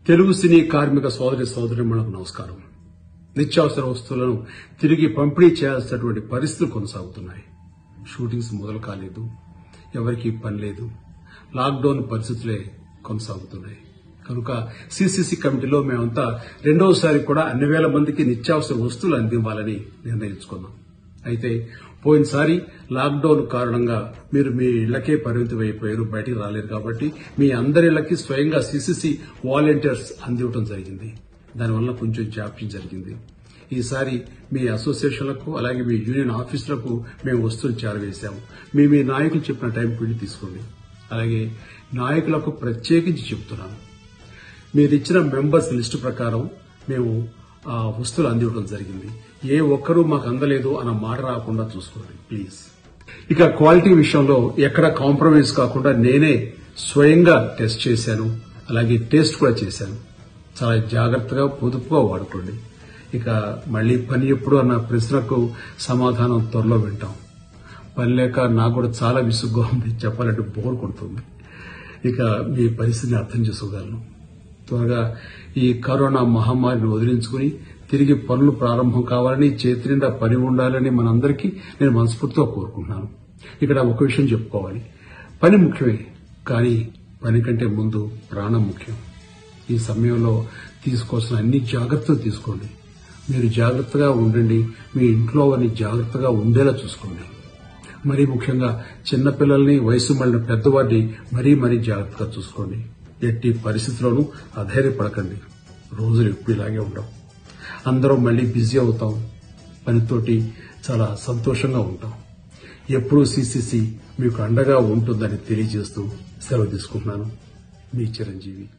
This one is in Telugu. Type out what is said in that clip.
తెలుగు సినీ కార్మిక సోదరి సోదరిమణులకు నమస్కారం నిత్యావసర వస్తువులను తిరిగి పంపిణీ చేయాల్సినటువంటి పరిస్థితులు కొనసాగుతున్నాయి షూటింగ్స్ మొదలు కాలేదు ఎవరికీ పని లేదు లాక్డౌన్ పరిస్థితులే కొనసాగుతున్నాయి కనుక సిసిసి కమిటీలో మేమంతా రెండవసారి కూడా అన్ని వేల మందికి నిత్యావసర వస్తువులు అందివ్వాలని నిర్ణయించుకున్నాం అయితే పోయినసారి లాక్డౌన్ కారణంగా మీరు మీ ఇళ్లకే పరిమితం అయిపోయారు బయటికి రాలేరు కాబట్టి మీ అందరి ఇళ్లకి స్వయంగా సిసిసి వాలంటీర్స్ అందివ్వడం జరిగింది దానివల్ల కొంచెం జాప్యం జరిగింది ఈసారి మీ అసోసియేషన్లకు అలాగే మీ యూనియన్ ఆఫీసులకు మేము వస్తువులు చేరవేశాము మీ మీ నాయకులు చెప్పిన టైం పీడి తీసుకోండి అలాగే నాయకులకు ప్రత్యేకించి చెప్తున్నాను మీరు ఇచ్చిన మెంబర్స్ లిస్టు ప్రకారం మేము ఆ వస్తువులు అందివ్వడం జరిగింది ఏ ఒక్కరూ మాకు అందలేదు అన్న మాట రాకుండా చూసుకోండి ప్లీజ్ ఇక క్వాలిటీ విషయంలో ఎక్కడ కాంప్రమైజ్ కాకుండా నేనే స్వయంగా టెస్ట్ చేశాను అలాగే టేస్ట్ కూడా చేశాను చాలా జాగ్రత్తగా పొదుపుగా వాడుకోండి ఇక మళ్లీ పని ఎప్పుడు అన్న ప్రశ్నకు సమాధానం త్వరలో వింటాం పని లేక నాకు కూడా చాలా విసుగ్గా ఉంది చెప్పాలంటే బోర్ కొడుతుంది ఇక మీ పరిస్థితిని అర్థం చేసుకోగలను త్వరగా ఈ కరోనా మహమ్మారిని వదిలించుకుని తిరిగి పనులు ప్రారంభం కావాలని చేతి నిండా పని ఉండాలని మనందరికీ నేను మనస్ఫూర్తిగా కోరుకుంటున్నాను ఇక్కడ ఒక విషయం చెప్పుకోవాలి పని ముఖ్యమే కానీ పని కంటే ముందు ప్రాణం ముఖ్యం ఈ సమయంలో తీసుకోవాల్సిన అన్ని జాగ్రత్తలు తీసుకోండి మీరు జాగ్రత్తగా ఉండండి మీ ఇంట్లో వారిని జాగ్రత్తగా ఉండేలా చూసుకోండి మరీ ముఖ్యంగా చిన్నపిల్లల్ని వయసు మళ్ళిన పెద్దవారిని మరీ మరీ జాగ్రత్తగా చూసుకోండి ఎట్టి పరిస్థితుల్లోనూ అధైర్యపడకండి రోజులు ఎప్పుడు ఇలాగే ఉండవు అందరం మళ్ళీ బిజీ అవుతాం పనితోటి చాలా సంతోషంగా ఉంటాం ఎప్పుడూ సిసిసి మీకు అండగా ఉంటుందని తెలియజేస్తూ సెలవు తీసుకుంటున్నాను మీ చిరంజీవి